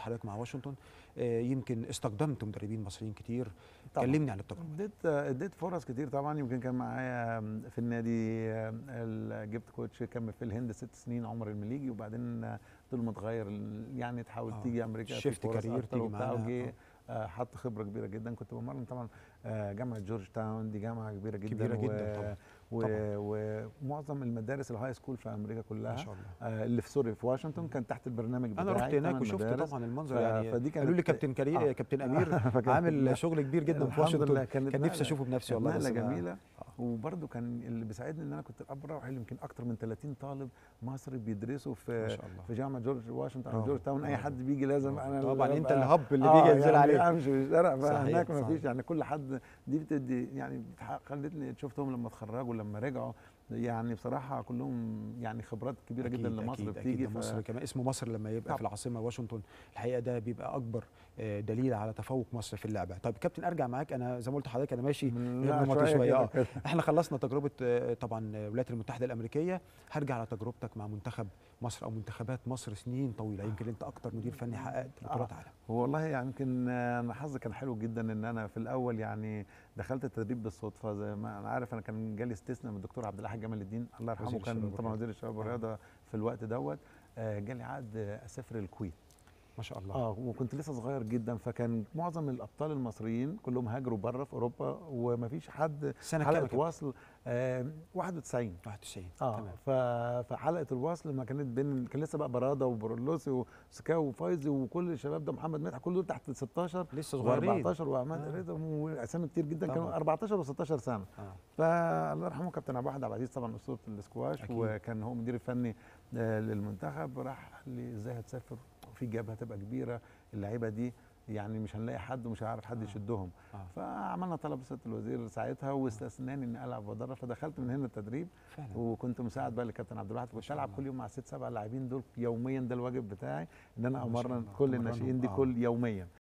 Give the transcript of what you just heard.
حضرتك مع واشنطن آه، يمكن استخدمت مدربين مصريين كتير طبعاً. كلمني عن التجربه اديت اديت فرص كتير طبعا يمكن كان معايا في النادي ال- جبت كوتش كمل في الهند ست سنين عمر المليجي وبعدين طول ما اتغير يعني تحاول آه. تيجي امريكا في شيفت فرص كارير أكتر تيجي وبتاع معانا، وجه آه. آه، حط خبره كبيره جدا كنت بمرن طبعا آه، جامعه جورج تاون دي جامعه كبيره جدا كبيرة و- جداً طبعاً. و- طبعاً. ومعظم المدارس الهاي سكول في امريكا كلها ما شاء الله آه، اللي في سوري في واشنطن كان تحت البرنامج بتاعي انا رحت هناك تمن وشفت مدارس. طبعا المنظر ف- يعني فدي قالوا لي كانت- كابتن كريم آه. كابتن امير فكانت- عامل شغل كبير جدا في الحمد واشنطن لله، كانت كان نفسي نقلة- اشوفه بنفسي كانت والله بس نقله ما- جميله وبرده كان اللي بيساعدني ان انا كنت الاب راوح يمكن اكتر من 30 طالب مصري بيدرسوا ما في شاء الله في جامعه جورج واشنطن او برافو، جورج تاون اي برافو. حد بيجي لازم انا طبعا اللي انت ببقى- الهب اللي آه، بيجي ينزل يعني عليه امشي في الشارع صحيح، فهناك ما صحيح. فيش يعني كل حد دي بتدي يعني بتح- خلتني شفتهم لما اتخرجوا لما رجعوا يعني بصراحه كلهم يعني خبرات كبيره جدا أكيد لمصر أكيد بتيجي أكيد ف- ده مصر كمان اسمه مصر لما يبقى طبعا. في العاصمه واشنطن الحقيقه ده بيبقى اكبر آه، دليل على تفوق مصر في اللعبه طيب كابتن ارجع معاك انا زي ما قلت لحضرتك انا ماشي من- غير لا، نمطي شويه كده اه كده. احنا خلصنا تجربه آه، طبعا آه، الولايات المتحده الامريكيه هرجع على تجربتك مع منتخب مصر او منتخبات مصر سنين طويله يمكن انت اكتر مدير فني حققت بطولات عالم هو والله يعني يمكن آه، انا حظي كان حلو جدا ان انا في الاول يعني دخلت التدريب بالصدفه زي ما انا عارف انا كان جالي استثناء من الدكتور عبد الحاج جمال الدين الله يرحمه وزير كان الشباب طبعا والرياضة. وزير الشباب آه. والرياضه في الوقت دوت آه، جالي عقد آه، اسافر الكويت ما شاء الله اه وكنت لسه صغير جدا فكان معظم الابطال المصريين كلهم هاجروا بره في اوروبا ومفيش حد سنه كام يا حلقه كابتن؟ وصل آه 91 91 اه تمام ف- فحلقه الوصل ما كانت بين كان لسه بقى براده وبرولوسي وسكاو وفايزي وكل الشباب ده محمد مدحت كل دول تحت 16 لسه صغيرين و14 وعماد آه. رضا واسامي كتير جدا طبعاً. كانوا 14 و16 سنه اه فالله يرحمه كابتن عبد الواحد عبد العزيز طبعا اسطوره الاسكواش أكيد. وكان هو مدير الفني آه، للمنتخب راح قال لي ازاي هتسافر في جبهه هتبقى كبيره اللعيبه دي يعني مش هنلاقي حد ومش هعرف حد آه. يشدهم اه فعملنا طلب سياده الوزير ساعتها واستثناني اني العب وادرب فدخلت من هنا التدريب فعلا وكنت مساعد بقى لكابتن عبد الواحد كنت شاء العب الله. كل يوم مع ست سبع لاعبين دول يوميا ده الواجب بتاعي ان انا ما شاء امرن الله، كل تمرنهم، الناشئين دي آه. كل يوميا